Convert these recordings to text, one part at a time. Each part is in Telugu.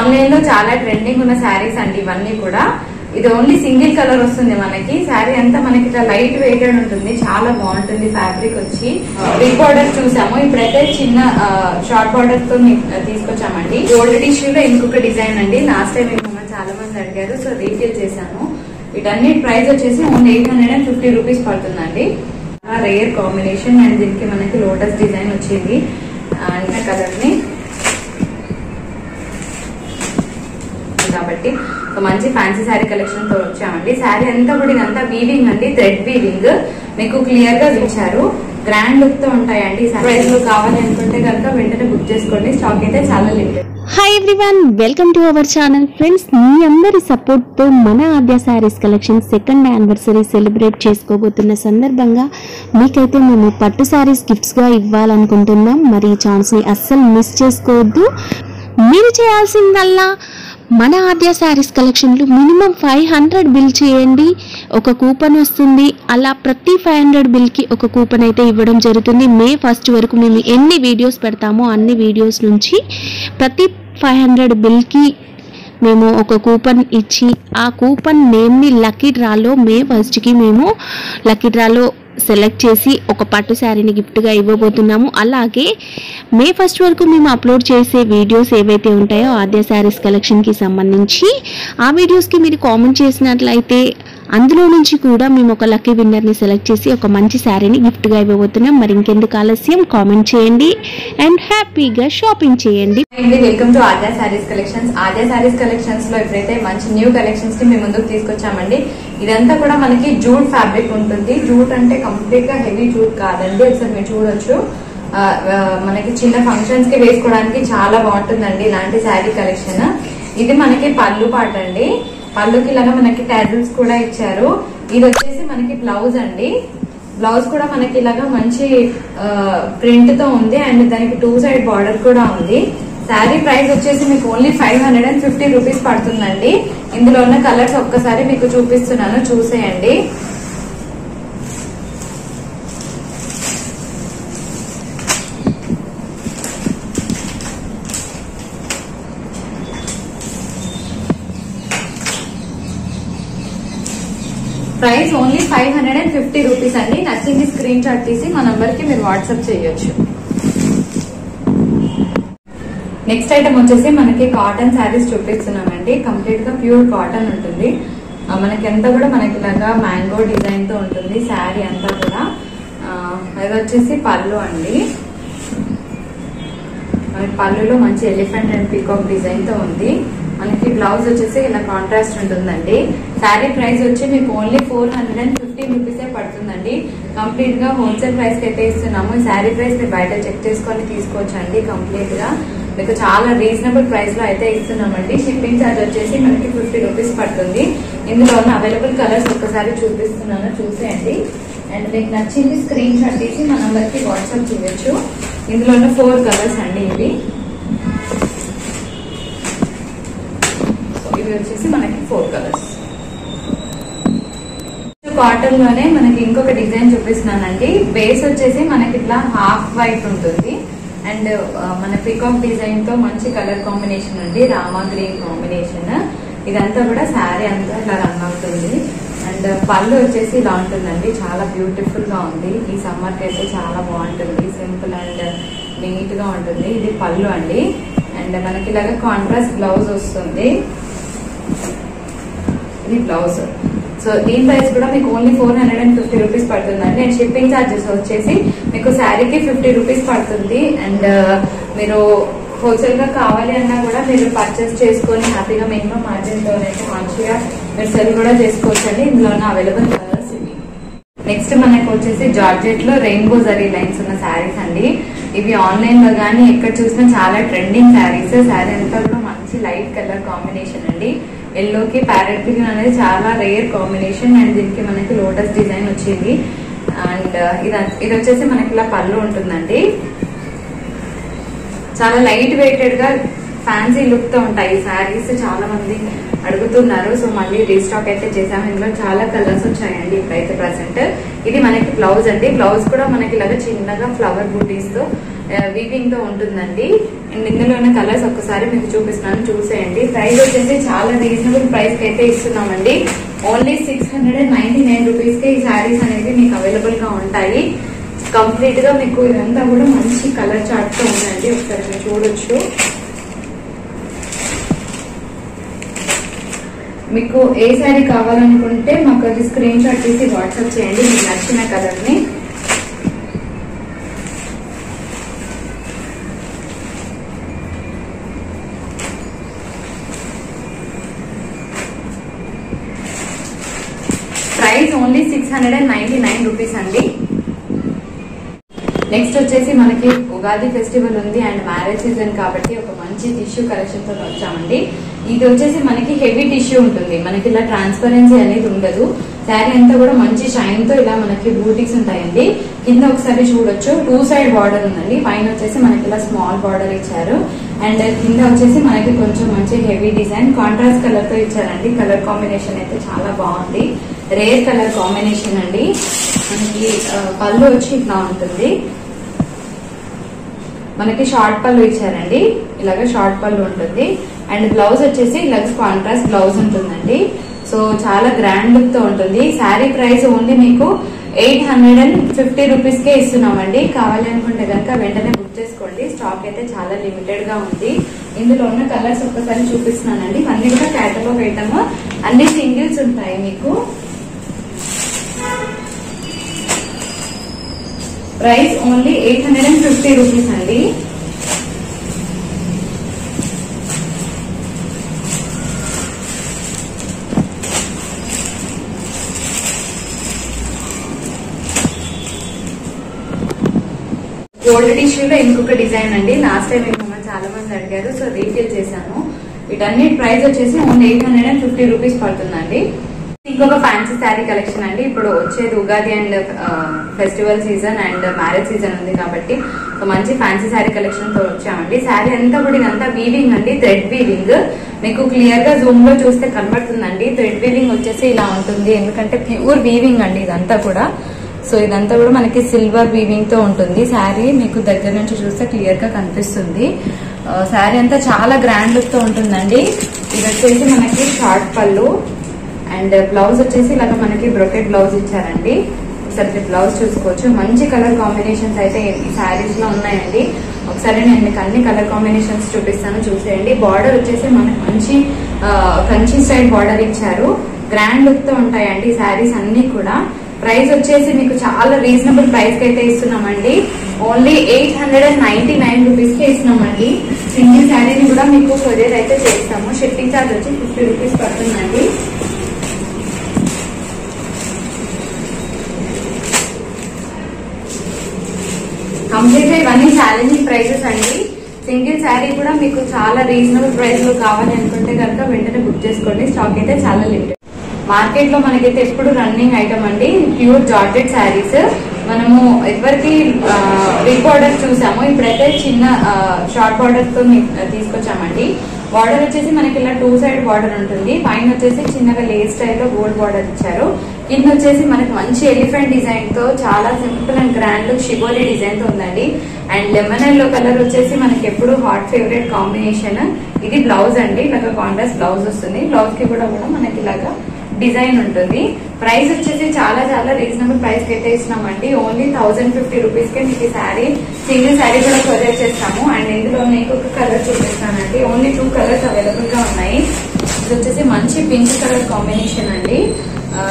ఆన్లైన్ లో చాలా ట్రెండింగ్ ఉన్న శారీస్ అండి ఇవన్నీ కూడా ఇది ఓన్లీ సింగిల్ కలర్ వస్తుంది మనకి శారీ అంతా మనకి ఇట్లా లైట్ వెయిటెడ్ ఉంటుంది చాలా బాగుంటుంది ఫ్యాబ్రిక్ వచ్చి బిగ్ బార్డర్ చూసాము ఇప్పుడైతే చిన్న షార్ట్ బార్డర్ తో మీ- తీసుకొచ్చామండి గోల్డ్ టిష్యూ లో ఇంకొక డిజైన్ అండి లాస్ట్ టైం మిమ్మల్ని చాలా మంది అడిగారు సో రీఫిల్ చేశాను వీటన్ని ప్రైస్ వచ్చేసి only eight hundred and fifty rupees పడుతుందండి రేర్ కాంబినేషన్ అండ్ దీనికి మనకి లోటస్ డిజైన్ వచ్చింది అండ్ కలర్ ని కాబట్టి ఒక మంచి ఫ్యాన్సీ శారీ కలెక్షన్ తో వచ్చామండి శారీ అంతా కూడా ఇదంతా వీవింగ్ అండి థ్రెడ్ వీవింగ్ మీకు క్లియర్ గా ఇచ్చారు గ్రాండ్ లుక్ తో ఉంటాయండి ప్రైస్ లో కావాలి అనుకుంటే కనుక వెంటనే బుక్ చేసుకోండి స్టాక్ అయితే చాలా limited hi everyone welcome to our channel friends మీ అందరి సపోర్ట్తో మన Aadya saris collection second anniversary celebrate చేసుకోబోతున్న సందర్భంగా మీకైతే మేము పట్టు శారీస్ గిఫ్ట్స్గా ఇవ్వాలనుకుంటున్నాం మరి ఈ ఛాన్స్ని అస్సలు మిస్ చేసుకోవద్దు మీరు చేయాల్సిందల్లా మన ఆద్య శారీస్ కలెక్షన్లు మినిమం ఫైవ్ హండ్రెడ్ బిల్ చేయండి ఒక కూపన్ వస్తుంది అలా ప్రతి ఫైవ్ హండ్రెడ్ బిల్కి ఒక కూపన్ అయితే ఇవ్వడం జరుగుతుంది మే ఫస్ట్ వరకు మేము ఎన్ని వీడియోస్ పెడతామో అన్ని వీడియోస్ నుంచి ప్రతి ఫైవ్ హండ్రెడ్ బిల్కి మేము ఒక కూపన్ ఇచ్చి ఆ కూపన్ నేమ్ని లక్కీ డ్రాలో మే ఫస్ట్కి మేము లక్కీ డ్రాలో సెలెక్ట్ చేసి ఒక పట్టు శారీని గిఫ్ట్గా ఇవ్వబోతున్నాము అలాగే మే ఫస్ట్ వరకు మేము అప్లోడ్ చేసే వీడియోస్ ఏవైతే ఉంటాయో ఆద్య శారీస్ కలెక్షన్కి సంబంధించి ఆ వీడియోస్కి మీరు కామెంట్ చేసినట్లయితే అందులో నుంచి కూడా మేము ఒక లక్కీ విన్నర్ని సెలెక్ట్ చేసి ఒక మంచి శారీని గిఫ్ట్గా ఇవ్వబోతున్నాం మరి ఇంకెందుకు ఆలస్యం కామెంట్ చేయండి అండ్ హ్యాపీగా షాపింగ్ చేయండి అండి welcome to Aadya Sarees collections Aadya Sarees collections లో ఇప్పుడైతే మంచి న్యూ కలెక్షన్స్ ని మేము ముందుకు తీసుకొచ్చామండి ఇదంతా కూడా మనకి జూట్ ఫ్యాబ్రిక్ ఉంటుంది జూట్ అంటే కంప్లీట్ గా హెవీ జూట్ కాదండి ఒకసారి మీరు చూడొచ్చు ఆ, ఆ, మనకి చిన్న ఫంక్షన్స్ కి వేసుకోవడానికి చాలా బాగుంటుందండి ఇలాంటి శారీ కలెక్షన్ ఇది మనకి పళ్ళు పాట అండి పళ్ళుకి ఇలాగా మనకి టాజిల్స్ కూడా ఇచ్చారు ఇది వచ్చేసి మనకి బ్లౌజ్ అండి బ్లౌజ్ కూడా మనకి ఇలాగా మంచి ప్రింట్ తో ఉంది అండ్ దానికి టూ సైడ్ బార్డర్ కూడా ఉంది శారీ ప్రైస్ వచ్చేసి మీకు only five hundred and fifty rupees పడుతుందండి ఇందులో ఉన్న కలర్స్ ఒక్కసారి మీకు చూపిస్తున్నాను చూసేయండి price only five hundred and fifty rupees అండి నచ్చింది స్క్రీన్ షాట్ తీసి మా నంబర్ కి మీరు వాట్సాప్ చేయొచ్చు నెక్స్ట్ ఐటమ్ వచ్చేసి మనకి కాటన్ శారీస్ చూపిస్తున్నామండి కంప్లీట్ గా ప్యూర్ కాటన్ ఉంటుంది ఆ, మనకి ఎంత కూడా మనకి ఇలాగా మ్యాంగో డిజైన్ తో ఉంటుంది శారీ అంతా కూడా ఆ, ఇది వచ్చేసి పళ్ళు అండి మనకి పళ్ళులో మంచి ఎలిఫెంట్ అండ్ పీకాక్ డిజైన్ తో ఉంది మనకి బ్లౌజ్ వచ్చేసి ఇలా కాంట్రాస్ట్ ఉంటుందండి శారీ ప్రైస్ వచ్చి మీకు only four hundred and fifty రూపీసే పడుతుందండి కంప్లీట్ గా హోల్సేల్ ప్రైస్ కి అయితే ఇస్తున్నాము ఈ శారీ ప్రైస్ మీరు బయట చెక్ చేసుకొని తీసుకోవచ్చు అండి కంప్లీట్ గా మీకు చాలా రీజనబుల్ ప్రైస్ లో అయితే ఇస్తున్నామండి షిప్పింగ్ ఛార్జ్ వచ్చేసి మనకి ఫిఫ్టీ రూపీస్ పడుతుంది ఇందులో ఉన్న అవైలబుల్ కలర్స్ ఒక్కసారి చూపిస్తున్నాను చూసేయండి అండ్ మీకు నచ్చింది స్క్రీన్ షాట్ తీసి మా నంబర్ కి వాట్సాప్ చేయొచ్చు ఇందులో ఉన్న ఫోర్ కలర్స్ అండి ఇవి సో ఇవి వచ్చేసి మనకి ఫోర్ కలర్స్ కాటన్ లోనే మనకి ఇంకొక డిజైన్ చూపిస్తున్నానండి బేస్ వచ్చేసి మనకి ఇట్లా హాఫ్ వైట్ ఉంటుంది అండ్ మన పికాక్ డిజైన్ తో మంచి కలర్ కాంబినేషన్ ఉంది రామా గ్రీన్ కాంబినేషన్ ఇదంతా కూడా శారీ అంతా ఇలా రన్ అవుతుంది అండ్ పళ్ళు వచ్చేసి ఇలా ఉంటుందండి చాలా బ్యూటిఫుల్ గా ఉంది ఈ సమ్మర్ కి అయితే చాలా బాగుంటుంది సింపుల్ అండ్ నీట్ గా ఉంటుంది ఇది పళ్ళు అండి అండ్ మనకి ఇలాగా కాంట్రాస్ట్ బ్లౌజ్ వస్తుంది ఇది బ్లౌజ్ సో దీని ప్రైస్ కూడా మీకు only four hundred and fifty rupees పడుతుందండి అండ్ షిప్పింగ్ ఛార్జెస్ వచ్చేసి మీకు శారీకి ఫిఫ్టీ రూపీస్ పడుతుంది అండ్ మీరు హోల్సేల్ గా కావాలి అన్నా కూడా మీరు పర్చేస్ చేసుకొని హ్యాపీగా మినిమం మార్జిన్ తో అయితే మంచిగా మీరు సెల్ కూడా చేసుకోవచ్చు అండి ఇందులో ఉన్న అవైలబుల్ కలర్స్ ఇవి నెక్స్ట్ మనకు వచ్చేసి జార్జెట్ లో రెయిన్బో జరీ లైన్స్ ఉన్న శారీస్ అండి ఇవి ఆన్లైన్ లో గానీ ఎక్కడ చూసినా చాలా ట్రెండింగ్ శారీస్ శారీ అంతా కూడా మంచి లైట్ కలర్ కాంబినేషన్ అండి ఎల్లోకి ప్యారెట్ గ్రీన్ అనేది చాలా రేర్ కాంబినేషన్ అండ్ దీనికి మనకి లోటస్ డిజైన్ వచ్చింది అండ్ ఇది ఇది వచ్చేసి మనకి ఇలా పళ్ళు ఉంటుందండి చాలా లైట్ వెయిటెడ్ గా ఫ్యాన్సీ లుక్ తో ఉంటాయి ఈ శారీస్ చాలా మంది అడుగుతున్నారు సో మళ్ళీ రీస్టాక్ అయితే చేసాము ఇందులో చాలా కలర్స్ వచ్చాయండి ఇప్పుడైతే ప్రజెంట్ ఇది మనకి బ్లౌజ్ అండి బ్లౌజ్ కూడా మనకి ఇలాగ చిన్నగా ఫ్లవర్ బూటీస్ తో వీవింగ్ తో ఉంటుందండి అండ్ ఇందులో ఉన్న కలర్స్ ఒక్కసారి మీకు చూపిస్తున్నాను చూసేయండి ప్రైస్ వచ్చేసి చాలా రీజనబుల్ ప్రైస్ కి అయితే ఇస్తున్నామండి only six hundred and ninety nine rupees కి ఈ శారీస్ అనేది మీకు అవైలబుల్ గా ఉంటాయి కంప్లీట్ గా మీకు ఇదంతా కూడా మంచి కలర్ చార్ట్ తో ఉందండి ఒకసారి మీరు చూడొచ్చు మీకు ఏ శారీ కావాలనుకుంటే మాకు అది స్క్రీన్ షాట్ తీసి వాట్సాప్ చేయండి మీకు నచ్చిన కలర్ ని price only six hundred and ninety nine rupees అండి నెక్స్ట్ వచ్చేసి మనకి ఉగాది ఫెస్టివల్ ఉంది అండ్ మ్యారేజ్ సీజన్ కాబట్టి ఒక మంచి టిష్యూ కలెక్షన్ తో వచ్చామండి ఇది వచ్చేసి మనకి హెవీ టిష్యూ ఉంటుంది మనకి ఇలా ట్రాన్స్పరెన్సీ అనేది ఉండదు శారీ అంతా కూడా మంచి షైన్ తో ఇలా మనకి బూటిక్స్ ఉంటాయండి కింద ఒకసారి చూడొచ్చు టూ సైడ్ బార్డర్ ఉందండి పైన వచ్చేసి మనకి ఇలా స్మాల్ బార్డర్ ఇచ్చారు అండ్ కింద వచ్చేసి మనకి కొంచెం మంచి హెవీ డిజైన్ కాంట్రాస్ట్ కలర్ తో ఇచ్చారండి కలర్ కాంబినేషన్ అయితే చాలా బాగుంది రేర్ కలర్ కాంబినేషన్ అండి మనకి ఆ, పళ్ళు వచ్చి ఇట్లా ఉంటుంది మనకి షార్ట్ పళ్ళు ఇచ్చారండి ఇలాగ షార్ట్ పళ్ళు ఉంటుంది అండ్ బ్లౌజ్ వచ్చేసి ఇలాగ కాంట్రాస్ట్ బ్లౌజ్ ఉంటుందండి సో చాలా గ్రాండ్ లుక్ తో ఉంటుంది శారీ ప్రైస్ ఓన్లీ మీకు eight hundred and fifty rupees కే ఇస్తున్నామండి కావాలి అనుకుంటే కనుక వెంటనే బుక్ చేసుకోండి స్టాక్ అయితే చాలా లిమిటెడ్ గా ఉంది ఇందులో ఉన్న కలర్స్ ఒక్కసారి చూపిస్తున్నానండి ఇవన్నీ కూడా క్యాటలాగ్ ఐటమ్ అన్ని సింగిల్స్ ఉంటాయి మీకు price only eight hundred and fifty rupees అండి గోల్డ్ టిష్యూలో ఇంకొక డిజైన్ అండి లాస్ట్ టైం మిమ్మల్ని చాలా మంది అడిగారు సో రీఫిల్ చేశాను వీటన్నిటి ప్రైస్ వచ్చేసి only eight hundred and fifty rupees పడుతుందండి ఇంకొక ఫ్యాన్సీ శారీ కలెక్షన్ అండి ఇప్పుడు వచ్చేది Ugadi and festival season and marriage season ఉంది కాబట్టి సో మంచి ఫ్యాన్సీ శారీ కలెక్షన్ తో వచ్చామండి శారీ అంతా కూడా ఇదంతా వీవింగ్ అండి థ్రెడ్ వీవింగ్ మీకు క్లియర్ గా జూమ్ లో చూస్తే కనబడుతుందండి థ్రెడ్ వీవింగ్ వచ్చేసి ఇలా ఉంటుంది ఎందుకంటే ప్యూర్ వీవింగ్ అండి ఇదంతా కూడా సో ఇదంతా కూడా మనకి సిల్వర్ వీవింగ్ తో ఉంటుంది శారీ మీకు దగ్గర నుంచి చూస్తే క్లియర్ గా కనిపిస్తుంది శారీ అంతా చాలా గ్రాండ్ లుక్ తో ఉంటుందండి ఇది వచ్చేసి మనకి షార్ట్ పళ్ళు అండ్ బ్లౌజ్ వచ్చేసి ఇలాగ మనకి బ్రొకెట్ బ్లౌజ్ ఇచ్చారండి ఒకసారి బ్లౌజ్ చూసుకోవచ్చు మంచి కలర్ కాంబినేషన్స్ అయితే ఈ శారీస్ లో ఉన్నాయండి ఒకసారి నేను మీకు అన్ని కలర్ కాంబినేషన్స్ చూపిస్తాను చూసేయండి బార్డర్ వచ్చేసి మనకి మంచి ఆ, కంచి స్టైల్ బార్డర్ ఇచ్చారు గ్రాండ్ లుక్ తో ఉంటాయండి ఈ శారీస్ అన్ని కూడా ప్రైస్ వచ్చేసి మీకు చాలా రీజనబుల్ ప్రైస్ కి అయితే ఇస్తున్నామండి only eight hundred and ninety nine rupees కి ఇస్తున్నామండి సింగిల్ శారీని కూడా మీకు కొరియర్ అయితే చేస్తాము షిప్పింగ్ ఛార్జ్ వచ్చి ఫిఫ్టీ రూపీస్ పడుతుందండి కంప్లీట్ గా ఇవన్నీ ఛాలెంజింగ్ ప్రైసెస్ అండి సింగిల్ శారీ కూడా మీకు చాలా రీజనబుల్ ప్రైస్ లో కావాలి అనుకుంటే కనుక వెంటనే బుక్ చేసుకోండి స్టాక్ అయితే చాలా లిమిటెడ్ మార్కెట్ లో మనకైతే ఎప్పుడు రన్నింగ్ ఐటమ్ అండి ప్యూర్ జార్జెట్ శారీస్ మనము ఎవరికి బిగ్ బార్డర్ చూసాము ఇప్పుడైతే చిన్న షార్ట్ బార్డర్ తో మీ- తీసుకొచ్చామండి బార్డర్ వచ్చేసి మనకి ఇలా టూ సైడ్ బార్డర్ ఉంటుంది పైన వచ్చేసి చిన్నగా లేస్ స్టైల్లో గోల్డ్ బార్డర్ ఇచ్చారు కింద వచ్చేసి మనకి మంచి ఎలిఫెంట్ డిజైన్ తో చాలా simple and grand look shibori design తో ఉందండి అండ్ లెమన్ ఎల్లో కలర్ వచ్చేసి మనకి ఎప్పుడు హాట్ ఫేవరెట్ కాంబినేషన్ ఇది బ్లౌజ్ అండి ఇలాగ కాంట్రాస్ట్ బ్లౌజ్ వస్తుంది బ్లౌజ్ కి కూడా కూడా మనకి ఇలాగా డిజైన్ ఉంటుంది ప్రైస్ వచ్చేసి చాలా చాలా రీజనబుల్ ప్రైస్ కి అయితే ఇస్తున్నామండి ఓన్లీ థౌసండ్ ఫిఫ్టీ రూపీస్ కి మీకు ఈ శారీ సింగిల్ శారీ కూడా కొరియర్ చేస్తాము అండ్ ఇందులో మీకు ఒక కలర్ చూపిస్తానండి ఓన్లీ టూ కలర్స్ అవైలబుల్ గా ఉన్నాయి ఇది వచ్చేసి మంచి పింక్ కలర్ కాంబినేషన్ అండి ఆ,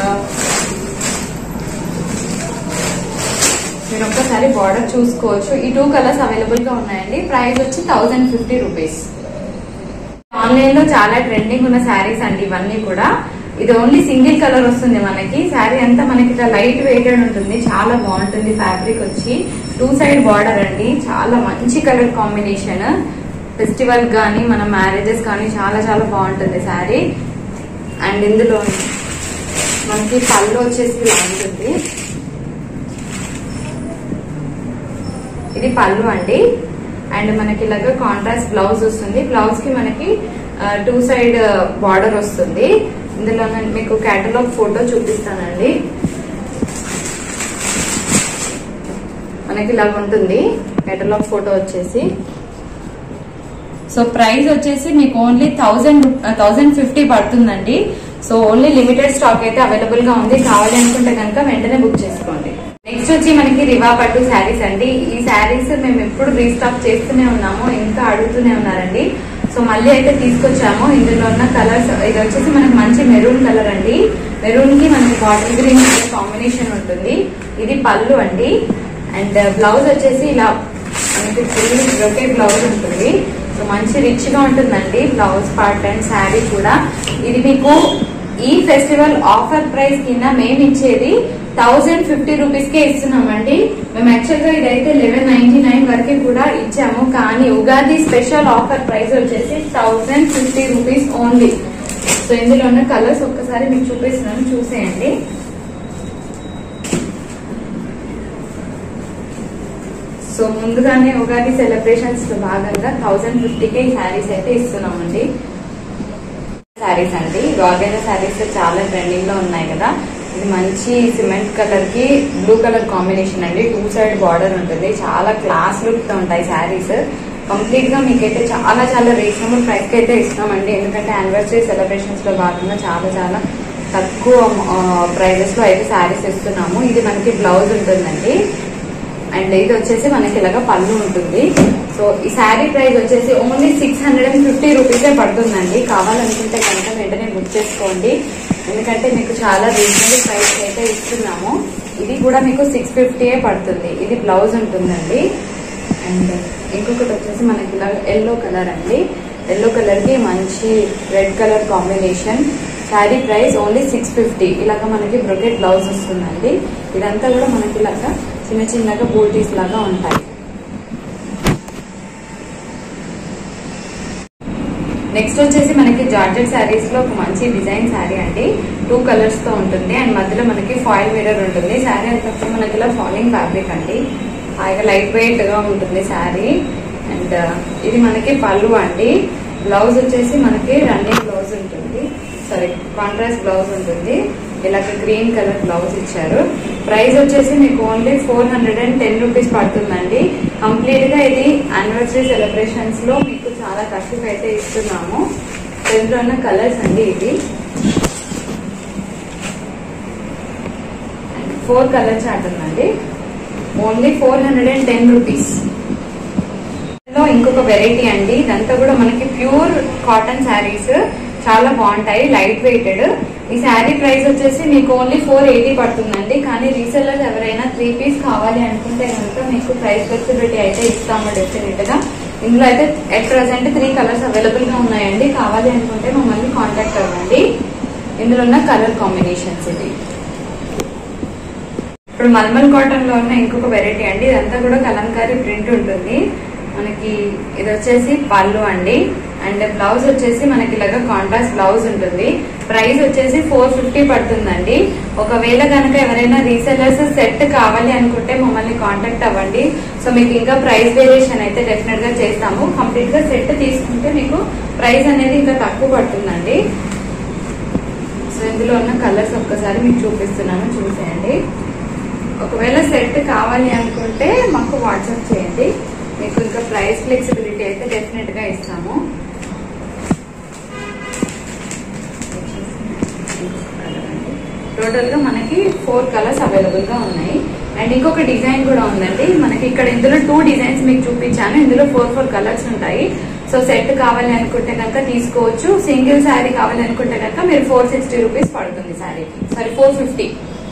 మీరు ఒక్కసారి బార్డర్ చూసుకోవచ్చు ఈ టూ కలర్స్ అవైలబుల్ గా ఉన్నాయండి ప్రైస్ వచ్చి థౌసండ్ ఫిఫ్టీ రూపీస్ ఆన్లైన్ లో చాలా ట్రెండింగ్ ఉన్న శారీస్ అండి ఇవన్నీ కూడా ఇది ఓన్లీ సింగిల్ కలర్ వస్తుంది మనకి శారీ అంతా మనకి ఇట్లా లైట్ వెయిటెడ్ ఉంటుంది చాలా బాగుంటుంది ఫ్యాబ్రిక్ వచ్చి టూ సైడ్ బార్డర్ అండి చాలా మంచి కలర్ కాంబినేషన్ ఫెస్టివల్ కానీ మన మ్యారేజెస్ కానీ చాలా చాలా బాగుంటుంది శారీ అండ్ ఇందులో మనకి పళ్ళు వచ్చేసి ఇలా ఉంటుంది ఇది పళ్ళు అండి అండ్ మనకి ఇలాగ కాంట్రాస్ట్ బ్లౌజ్ వస్తుంది బ్లౌజ్ కి మనకి టూ సైడ్ బార్డర్ వస్తుంది ఇందులో నేను మీకు కేటలాగ్ ఫోటో చూపిస్తానండి మనకి ఇలా ఉంటుంది కేటలాగ్ ఫోటో వచ్చేసి సో ప్రైస్ వచ్చేసి మీకు ఓన్లీ థౌసండ్ థౌసండ్ ఫిఫ్టీ పడుతుందండి సో ఓన్లీ లిమిటెడ్ స్టాక్ అయితే అవైలబుల్ గా ఉంది కావాలి అనుకుంటే కనుక వెంటనే బుక్ చేసుకోండి నెక్స్ట్ వచ్చి మనకి రివా పట్టు శారీస్ అండి ఈ శారీస్ మేము ఎప్పుడు రీస్టాక్ చేస్తూనే ఉన్నాము ఇంకా అడుగుతూనే ఉన్నారండి సో మళ్ళీ అయితే తీసుకొచ్చాము ఇందులో ఉన్న కలర్స్ ఇది వచ్చేసి మనకి మంచి మెరూన్ కలర్ అండి మెరూన్ కి మనకి బాటిల్ గ్రీన్ కాంబినేషన్ ఉంటుంది ఇది పళ్ళు అండి అండ్ బ్లౌజ్ వచ్చేసి ఇలా మనకి ఫుల్ బ్రొకెట్ బ్లౌజ్ ఉంటుంది సో మంచి రిచ్ గా ఉంటుందండి బ్లౌజ్ పార్ట్ అండ్ శారీ కూడా ఇది మీకు ఈ ఫెస్టివల్ ఆఫర్ ప్రైస్ కింద మేము ఇచ్చేది థౌజండ్ ఫిఫ్టీ రూపీస్ కే ఇస్తున్నామండి మేము యాక్చువల్ గా ఇదైతే లెవెన్ నైన్టీ నైన్ వరకు కూడా ఇచ్చాము కానీ ఉగాది స్పెషల్ ఆఫర్ ప్రైస్ వచ్చేసి thousand fifty rupees only so ఇందులో ఉన్న కలర్స్ ఒక్కసారి మీకు చూపిస్తున్నాను చూసేయండి సో ముందుగానే ఉగాది సెలబ్రేషన్స్ లో భాగంగా థౌజండ్ ఫిఫ్టీకే ఈ శారీస్ అయితే ఇస్తున్నామండి శారీస్ అండి గార్గెన్ శారీస్ చాలా ట్రెండింగ్ లో ఉన్నాయి కదా ఇది మంచి సిమెంట్ కలర్ కి బ్లూ కలర్ కాంబినేషన్ అండి టూ సైడ్ బార్డర్ ఉంటుంది చాలా క్లాస్ లుక్ తో ఉంటాయి శారీస్ కంప్లీట్ గా మీకైతే చాలా చాలా రీజనబుల్ ప్రైస్ కి అయితే ఇస్తామండి ఎందుకంటే యానివర్సరీ సెలబ్రేషన్స్ లో భాగంగా చాలా చాలా తక్కువ ప్రైజెస్ లో అయితే శారీస్ ఇస్తున్నాము ఇది మనకి బ్లౌజ్ ఉంటుందండి అండ్ ఇది వచ్చేసి మనకి ఇలాగా పళ్ళు ఉంటుంది సో ఈ శారీ ప్రైస్ వచ్చేసి only six hundred and fifty రూపీసే పడుతుందండి కావాలనుకుంటే కనుక వెంటనే బుక్ చేసుకోండి ఎందుకంటే మీకు చాలా రీజనబుల్ ప్రైస్ అయితే ఇస్తున్నాము ఇది కూడా మీకు సిక్స్ ఫిఫ్టీయే పడుతుంది ఇది బ్లౌజ్ ఉంటుందండి అండ్ ఇంకొకటి వచ్చేసి మనకి ఇలా ఎల్లో కలర్ అండి ఎల్లో కలర్ కి మంచి red colour combination sari price only six fifty ఇలాగ మనకి బ్రొకెట్ బ్లౌజ్ వస్తుందండి ఇదంతా కూడా మనకి ఇలాగా చిన్న చిన్నగా బోటీస్ లాగా ఉంటాయి నెక్స్ట్ వచ్చేసి మనకి జార్జెట్ శారీస్ లో ఒక మంచి డిజైన్ శారీ అండి టూ కలర్స్ తో ఉంటుంది అండ్ మధ్యలో మనకి ఫాయిల్ మిరర్ ఉంటుంది శారీ అంతా మనకి ఇలా ఫాలింగ్ ఫ్యాబ్రిక్ అండి హాయిగా లైట్ వెయిట్ గా ఉంటుంది శారీ అండ్ ఇది మనకి పళ్ళు అండి బ్లౌజ్ వచ్చేసి మనకి రన్నింగ్ బ్లౌజ్ ఉంటుంది సారీ కాంట్రాస్ట్ బ్లౌజ్ ఉంటుంది ఇలాగ గ్రీన్ కలర్ బ్లౌజ్ ఇచ్చారు ప్రైస్ వచ్చేసి మీకు only four hundred and ten rupees పడుతుందండి కంప్లీట్ గా ఇది యానివర్సరీ సెలబ్రేషన్స్ లో మీకు చాలా తక్కువ అయితే ఇస్తున్నాము ఇందులో ఉన్న కలర్స్ అండి ఇది ఫోర్ కలర్ చార్ట్ ఉందండి only four hundred and ten rupees లో ఇంకొక వెరైటీ అండి ఇదంతా కూడా మనకి ప్యూర్ కాటన్ శారీస్ చాలా బాగుంటాయి లైట్ వెయిటెడ్ ఈ శారీ ప్రైస్ వచ్చేసి మీకు ఓన్లీ ఫోర్ ఎయిటీ పడుతుందండి కానీ రీసెల్లర్స్ ఎవరైనా త్రీ పీస్ కావాలి అనుకుంటే కనుక మీకు ప్రైస్ ఫ్లెక్సిబిలిటీ అయితే ఇస్తాము డెఫినెట్ గా ఇందులో అయితే at present three colours available గా ఉన్నాయండి కావాలి అనుకుంటే మమ్మల్ని కాంటాక్ట్ అవ్వండి ఇందులో ఉన్న కలర్ కాంబినేషన్స్ ఇది ఇప్పుడు మల్మల్ కాటన్ లో ఉన్న ఇంకొక వెరైటీ అండి ఇదంతా కూడా కలంకారీ ప్రింట్ ఉంటుంది మనకి ఇది వచ్చేసి పళ్ళు అండి అండ్ బ్లౌజ్ వచ్చేసి మనకి ఇలాగా కాంట్రాస్ట్ బ్లౌజ్ ఉంటుంది ప్రైస్ వచ్చేసి ఫోర్ ఫిఫ్టీ పడుతుందండి ఒకవేళ కనుక ఎవరైనా రీసెలర్స్ సెట్ కావాలి అనుకుంటే మమ్మల్ని కాంటాక్ట్ అవ్వండి సో మీకు ఇంకా ప్రైస్ వేరియేషన్ అయితే డెఫినెట్ గా చేస్తాము కంప్లీట్ గా సెట్ తీసుకుంటే మీకు ప్రైస్ అనేది ఇంకా తక్కువ పడుతుందండి సో ఇందులో ఉన్న కలర్స్ ఒక్కసారి మీకు చూపిస్తున్నాను చూసేయండి ఒకవేళ సెట్ కావాలి అనుకుంటే మాకు వాట్సాప్ చేయండి మీకు ఇంకా ప్రైస్ ఫ్లెక్సిబిలిటీ అయితే డెఫినెట్ గా ఇస్తాము టోటల్ గా మనకి ఫోర్ కలర్స్ అవైలబుల్ గా ఉన్నాయి అండ్ ఇంకొక డిజైన్ కూడా ఉందండి మనకి ఇక్కడ ఇందులో టూ డిజైన్స్ మీకు చూపించాను ఇందులో ఫోర్ ఫోర్ కలర్స్ ఉంటాయి సో సెట్ కావాలి అనుకుంటే కనుక తీసుకోవచ్చు సింగిల్ శారీ కావాలి అనుకుంటే కనుక మీరు ఫోర్ సిక్స్టీ రూపీస్ పడుతుంది శారీకి sorry four fifty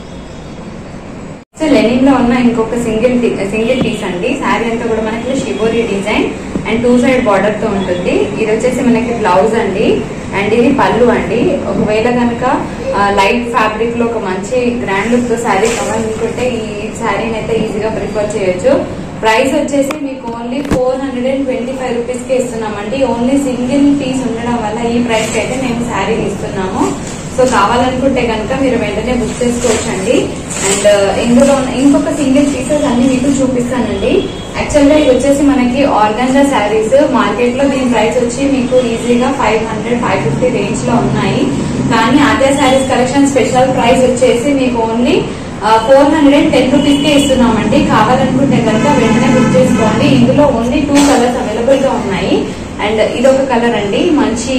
so linen లో ఉన్న ఇంకొక సింగిల్ సింగిల్ పీస్ అండి శారీ అంతా కూడా మనకి shibori design and two side border తో ఉంటుంది ఇది వచ్చేసి మనకి బ్లౌజ్ అండి అండ్ ఇది పళ్ళు అండి ఒకవేళ కనుక లైట్ ఫ్యాబ్రిక్ లో ఒక మంచి గ్రాండ్ లుక్ తో శారీ కావాలనుకుంటే ఈ శారీని అయితే ఈజీగా ప్రిఫర్ చేయొచ్చు ప్రైస్ వచ్చేసి మీకు only four hundred and twenty five rupees కి ఇస్తున్నామండి ఓన్లీ సింగిల్ పీస్ ఉండడం వల్ల ఈ ప్రైస్ కి అయితే మేము శారీ ఇస్తున్నాము సో కావాలనుకుంటే కనుక మీరు వెంటనే బుక్ చేసుకోవచ్చండి అండ్ ఇందులో ఉన్న- ఇంకొక సింగిల్ పీసెస్ అన్ని మీకు చూపిస్తానండి యాక్చువల్ గా ఇది వచ్చేసి మనకి ఆర్గంజా శారీస్ మార్కెట్ లో దీని ప్రైస్ వచ్చి మీకు ఈజీగా five hundred five fifty range లో ఉన్నాయి కానీ Aadya saris collection special price వచ్చేసి మీకు only four hundred and ten rupees కే ఇస్తున్నామండి కావాలనుకుంటే కనుక వెంటనే బుక్ చేసుకోండి ఇందులో ఓన్లీ టూ కలర్స్ అవైలబుల్ గా ఉన్నాయి అండ్ ఇదొక కలర్ అండి మంచి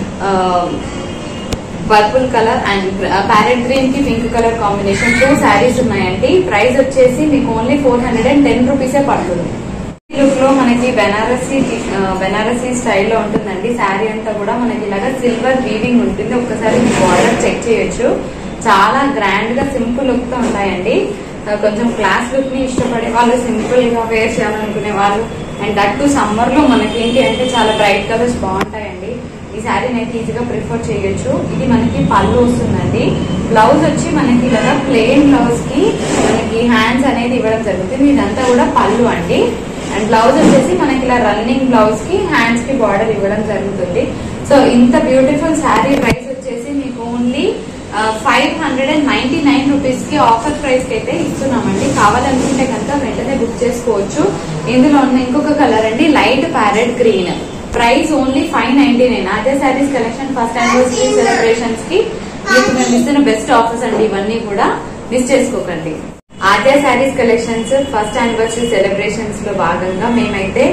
purple colour and parrot green కి pink colour combination two saris ఉన్నాయండి ప్రైస్ వచ్చేసి మీకు only four hundred and ten రూపీసే పడుతుంది ఈ లుక్ లో మనకి బెనారసీ ఆ, బెనారసీ స్టైల్లో ఉంటుందండి శారీ అంతా కూడా మనకి ఇలాగా సిల్వర్ వీవింగ్ ఉంటుంది ఒక్కసారి మీ బార్డర్ చెక్ చేయొచ్చు చాలా గ్రాండ్ గా సింపుల్ లుక్ తో ఉంటాయండి ఆ, కొంచెం క్లాస్ లుక్ ని ఇష్టపడే వాళ్ళు సింపుల్ గా వేర్ చేయాలనుకునే వాళ్ళు అండ్ దట్ టు సమ్మర్ లో మనకి ఏంటి అంటే చాలా బ్రైట్ కలర్స్ బాగుంటాయండి ఈ శారీని అయితే ఈజీగా ప్రిఫర్ చేయొచ్చు ఇది మనకి పళ్ళు వస్తుందండి బ్లౌజ్ వచ్చి మనకి ఇలాగా ప్లెయిన్ బ్లౌజ్ కి మనకి హ్యాండ్స్ అనేది ఇవ్వడం జరుగుతుంది ఇదంతా కూడా పళ్ళు అండి అండ్ బ్లౌజ్ వచ్చేసి మనకి ఇలా రన్నింగ్ బ్లౌజ్ కి హ్యాండ్స్ కి బార్డర్ ఇవ్వడం జరుగుతుంది సో ఇంత బ్యూటిఫుల్ శారీ ప్రైస్ వచ్చేసి మీకు only five hundred and ninety nine rupees కి ఆఫర్ ప్రైస్ కి అయితే ఇస్తున్నామండి కావాలనుకుంటే కనుక వెంటనే బుక్ చేసుకోవచ్చు ఇందులో ఉన్న ఇంకొక కలర్ అండి light parrot green price only five ninety nine అదే saris collection first anniversary celebrations కి మీకు మేము ఇస్తున్న బెస్ట్ ఆఫర్స్ అండి ఇవన్నీ కూడా మిస్ చేసుకోకండి Aadya saris collections first anniversary celebrations లో భాగంగా మేమైతే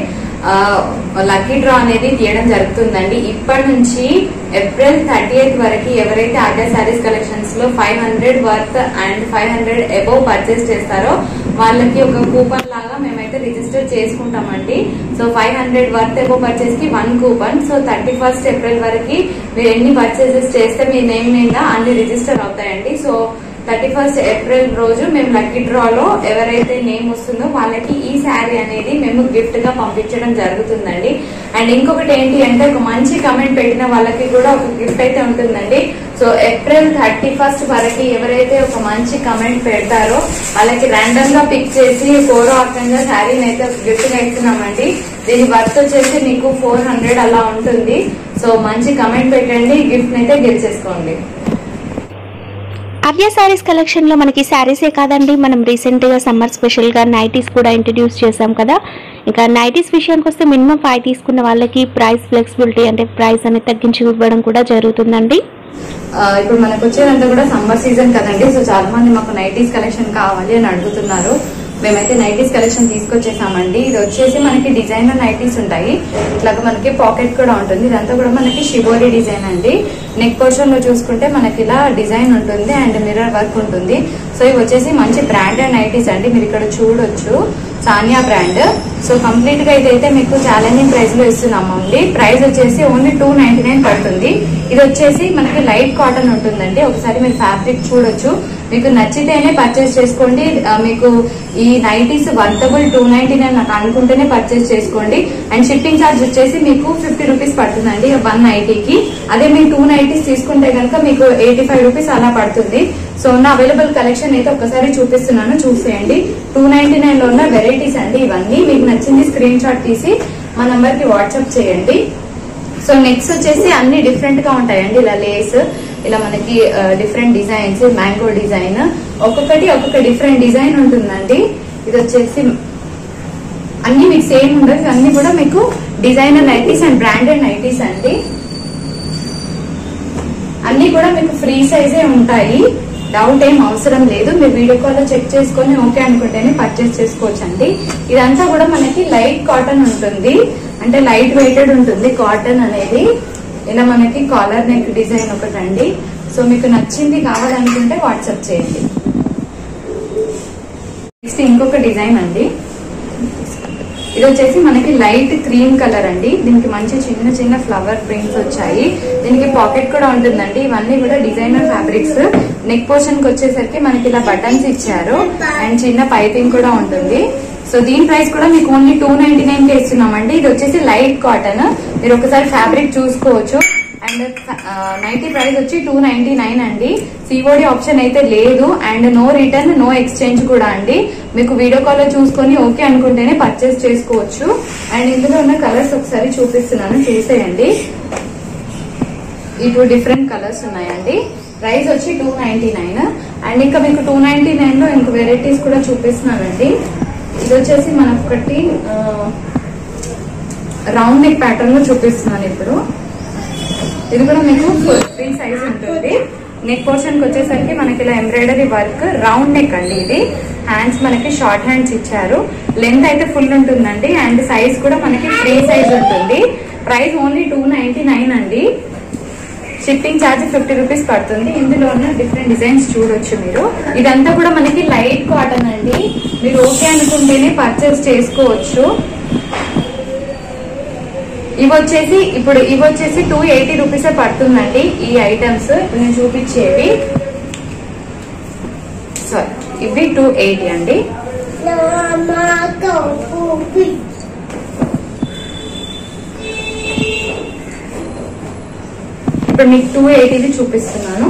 లక్కీ డ్రా అనేది తీయడం జరుగుతుందండి ఇప్పటి నుంచి ఏప్రిల్ థర్టీ ఎయిత్ వరకు ఎవరైతే ఆద్య శారీస్ కలెక్షన్స్ లో five hundred worth and five hundred above purchase చేస్తారో వాళ్ళకి ఒక కూపన్ లాగా మేమైతే రిజిస్టర్ చేసుకుంటామండి so five hundred worth above purchase కి one coupon so thirty first April వరకు మీరు ఎన్ని పర్చేసెస్ చేస్తే మీ నేమ్ మీద అన్ని రిజిస్టర్ అవుతాయండి సో థర్టీ ఫస్ట్ ఏప్రిల్ రోజు మేము లక్కీ డ్రాలో ఎవరైతే నేమ్ వస్తుందో వాళ్ళకి ఈ శారీ అనేది మేము గిఫ్ట్ గా పంపించడం జరుగుతుందండి అండ్ ఇంకొకటి ఏంటి అంటే ఒక మంచి కమెంట్ పెట్టిన వాళ్ళకి కూడా ఒక గిఫ్ట్ అయితే ఉంటుందండి సో ఏప్రిల్ థర్టీ ఫస్ట్ వరకు ఎవరైతే ఒక మంచి కమెంట్ పెడతారో వాళ్ళకి ర్యాండమ్ గా పిక్ చేసి కోరో అర్థంగా శారీని అయితే గిఫ్ట్ గా ఇస్తున్నామండి దీని వర్త్ వచ్చేసి మీకు ఫోర్ హండ్రెడ్ అలా ఉంటుంది సో మంచి కమెంట్ పెట్టండి గిఫ్ట్ అయితే గెలిచేసుకోండి అవ్య శారీస్ కలెక్షన్లో మనకి శారీసే కాదండి మనం రీసెంట్గా సమ్మర్ స్పెషల్గా నైటీస్ కూడా ఇంట్రడ్యూస్ చేసాం కదా ఇంకా నైటీస్ విషయానికి వస్తే మినిమం ఫైవ్ తీసుకున్న వాళ్ళకి ప్రైస్ ఫ్లెక్సిబిలిటీ అంటే ప్రైస్ అనేది తగ్గించి ఇవ్వడం కూడా జరుగుతుందండి ఆ, ఇప్పుడు మనకు వచ్చేదంతా కూడా సమ్మర్ సీజన్ కదండి సో చాలా మంది మాకు నైటీస్ కలెక్షన్ కావాలి అని అడుగుతున్నారు మేమైతే నైటీస్ కలెక్షన్ తీసుకొచ్చేసామండి ఇది వచ్చేసి మనకి డిజైనర్ నైటీస్ ఉంటాయి ఇట్లాగా మనకి పాకెట్ కూడా ఉంటుంది ఇదంతా కూడా మనకి షిబోరి డిజైన్ అండి నెక్ పోర్షన్ లో చూసుకుంటే మనకి ఇలా డిజైన్ ఉంటుంది అండ్ మిర్రర్ వర్క్ ఉంటుంది సో ఇవి వచ్చేసి మంచి బ్రాండెడ్ నైటీస్ అండి మీరు ఇక్కడ చూడొచ్చు సానియా బ్రాండ్ సో కంప్లీట్ గా ఇదైతే మీకు ఛాలెంజింగ్ ప్రైస్ లో ఇస్తున్నాము అండి ప్రైస్ వచ్చేసి ఓన్లీ టూ నైన్టీ నైన్ పడుతుంది ఇది వచ్చేసి మనకి లైట్ కాటన్ ఉంటుందండి ఒకసారి మీరు ఫ్యాబ్రిక్ చూడొచ్చు మీకు నచ్చితేనే పర్చేస్ చేసుకోండి ఆ, మీకు ఈ nighties worthable two ninety nine నాకు అనుకుంటేనే పర్చేస్ చేసుకోండి అండ్ షిప్పింగ్ ఛార్జ్ వచ్చేసి మీకు ఫిఫ్టీ రూపీస్ పడుతుందండి వన్ నైటీకి అదే మీరు టూ నైటీస్ తీసుకుంటే కనుక మీకు ఎయిటీ ఫైవ్ రూపీస్ అలా పడుతుంది సో ఉన్న అవైలబుల్ కలెక్షన్ అయితే ఒకసారి చూపిస్తున్నాను చూసేయండి టూ నైన్టీ నైన్ లో ఉన్న వెరైటీస్ అండి ఇవన్నీ మీకు నచ్చింది స్క్రీన్ షాట్ తీసి మా నంబర్ కి వాట్సాప్ చేయండి సో నెక్స్ట్ వచ్చేసి అన్ని డిఫరెంట్ గా ఉంటాయండి ఇలా లేస్ ఇలా మనకి డిఫరెంట్ డిజైన్స్ మ్యాంగో డిజైన్ ఒక్కొక్కటి ఒక్కొక్క డిఫరెంట్ డిజైన్ ఉంటుందండి ఇది వచ్చేసి అన్ని మీకు సేమ్ ఉండదు అన్ని కూడా మీకు designer nighties and branded nighties అండి అన్ని కూడా మీకు ఫ్రీ సైజే ఉంటాయి డౌట్ ఏం అవసరం లేదు మీరు వీడియో కాల్ లో చెక్ చేసుకొని ఓకే అనుకుంటేనే పర్చేస్ చేసుకోవచ్చు అండి ఇదంతా కూడా మనకి లైట్ కాటన్ ఉంటుంది అంటే లైట్ వెయిటెడ్ ఉంటుంది కాటన్ అనేది ఇలా మనకి కాలర్ నెక్ డిజైన్ ఒకటండి సో మీకు నచ్చింది కావాలనుకుంటే వాట్సాప్ చేయండి నెక్స్ట్ ఇంకొక డిజైన్ అండి ఇది వచ్చేసి మనకి లైట్ క్రీమ్ కలర్ అండి దీనికి మంచి చిన్న చిన్న ఫ్లవర్ ప్రింట్స్ వచ్చాయి దీనికి పాకెట్ కూడా ఉంటుందండి ఇవన్నీ కూడా డిజైనర్ ఫ్యాబ్రిక్స్ నెక్ పోర్షన్ కి వచ్చేసరికి మనకి ఇలా బటన్స్ ఇచ్చారు అండ్ చిన్న పైపింగ్ కూడా ఉంటుంది సో దీని ప్రైస్ కూడా మీకు ఓన్లీ టూ నైన్టీ నైన్ కే ఇస్తున్నామండి ఇది వచ్చేసి లైట్ కాటన్ మీరు ఒకసారి ఫ్యాబ్రిక్ చూసుకోవచ్చు అండ్ నైటీ ప్రైస్ వచ్చి టూ నైన్టీ నైన్ అండి సిఓడి ఆప్షన్ అయితే లేదు and no return no exchange కూడా అండి మీకు వీడియో కాల్ లో చూసుకొని ఓకే అనుకుంటేనే పర్చేస్ చేసుకోవచ్చు అండ్ ఇందులో ఉన్న కలర్స్ ఒకసారి చూపిస్తున్నాను చూసేయండి ఈ టూ డిఫరెంట్ కలర్స్ ఉన్నాయండి ప్రైస్ వచ్చి టూ నైన్టీ నైన్ అండ్ ఇంకా మీకు టూ నైన్టీ నైన్ లో ఇంకో వెరైటీస్ కూడా చూపిస్తున్నానండి ఇది వచ్చేసి మనకు ఒకటి రౌండ్ నెక్ ప్యాటర్న్ లో చూపిస్తున్నాను ఇప్పుడు ఇది కూడా మీకు ఫ్రీ సైజ్ ఉంటుంది నెక్ పోర్షన్ కి వచ్చేసరికి మనకి ఇలా ఎంబ్రాయిడరీ వర్క్ రౌండ్ నెక్ అండి ఇది హ్యాండ్స్ మనకి షార్ట్ హ్యాండ్స్ ఇచ్చారు లెంత్ అయితే ఫుల్ ఉంటుందండి అండ్ సైజ్ కూడా మనకి ఫ్రీ సైజ్ ఉంటుంది price only two ninety nine అండి షిప్పింగ్ ఛార్జ్ ఫిఫ్టీ రూపీస్ పడుతుంది ఇందులో ఉన్న డిఫరెంట్ డిజైన్స్ చూడొచ్చు మీరు ఇదంతా కూడా మనకి లైట్ కాటన్ అండి మీరు ఓకే అనుకుంటేనే పర్చేస్ చేసుకోవచ్చు ఇవి వచ్చేసి ఇప్పుడు ఇవి వచ్చేసి టూ ఎయిటీ రూపీస్ పడుతుందండి ఈ ఐటమ్స్ నేను చూపించేవి సారీ ఇవి టూ ఎయిటీ అండి ఇప్పుడు మీకు టూ ఎయిటీది చూపిస్తున్నాను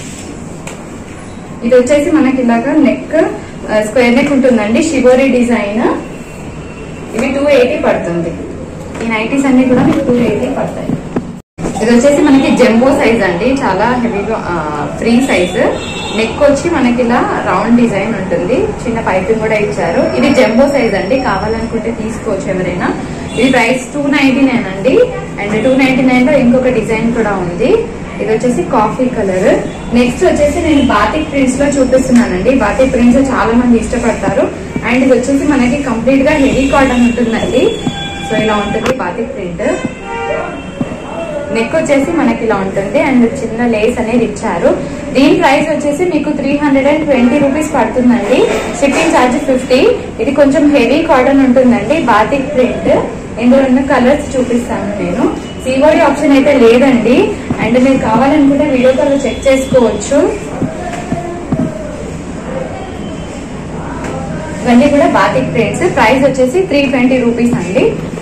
ఇది వచ్చేసి మనకి ఇలాగా నెక్ స్క్వేర్ నెక్ ఉంటుందండి షివోరీ డిజైన్ ఇవి టూ ఎయిటీ పడుతుంది ఈ నైటీస్ అన్ని కూడా మీకు టూ ఎయిటీ పడతాయి ఇది వచ్చేసి మనకి జంబో సైజ్ అండి చాలా హెవీగా ఫ్రీ సైజ్ నెక్ వచ్చి మనకి ఇలా రౌండ్ డిజైన్ ఉంటుంది చిన్న పైపింగ్ కూడా ఇచ్చారు ఇది జంబో సైజ్ అండి కావాలనుకుంటే తీసుకోవచ్చు ఎవరైనా ఇది ప్రైస్ టూ నైన్టీ నైన్ అండి అండ్ టూ నైన్టీ నైన్ లో ఇంకొక డిజైన్ కూడా ఉంది ఇది వచ్చేసి కాఫీ కలర్ నెక్స్ట్ వచ్చేసి నేను బాటిక్ ప్రింట్స్ లో చూపిస్తున్నానండి బాటిక్ ప్రింట్స్ చాలా మంది ఇష్టపడతారు అండ్ ఇది వచ్చేసి మనకి కంప్లీట్ గా హెవీ కాటన్ ఉంటుందండి సో ఇలా ఉంటుంది బాటిక్ ప్రింట్ నెక్ వచ్చేసి మనకి ఇలా ఉంటుంది అండ్ చిన్న లేస్ అనేది ఇచ్చారు దీని ప్రైస్ వచ్చేసి మీకు three hundred and twenty rupees పడుతుందండి షిప్పింగ్ ఛార్జ్ ఫిఫ్టీ ఇది కొంచెం హెవీ కాటన్ ఉంటుందండి బాతిక్ ప్రింట్ ఇందులో ఉన్న కలర్స్ చూపిస్తాను నేను సిఓడి ఆప్షన్ అయితే లేదండి అండ్ మీరు కావాలనుకుంటే వీడియో కాల్ చెక్ చేసుకోవచ్చు ఇవన్నీ కూడా బాతిక్ ప్రింట్స్ ప్రైస్ వచ్చేసి త్రీ ట్వంటీ రూపీస్ అండి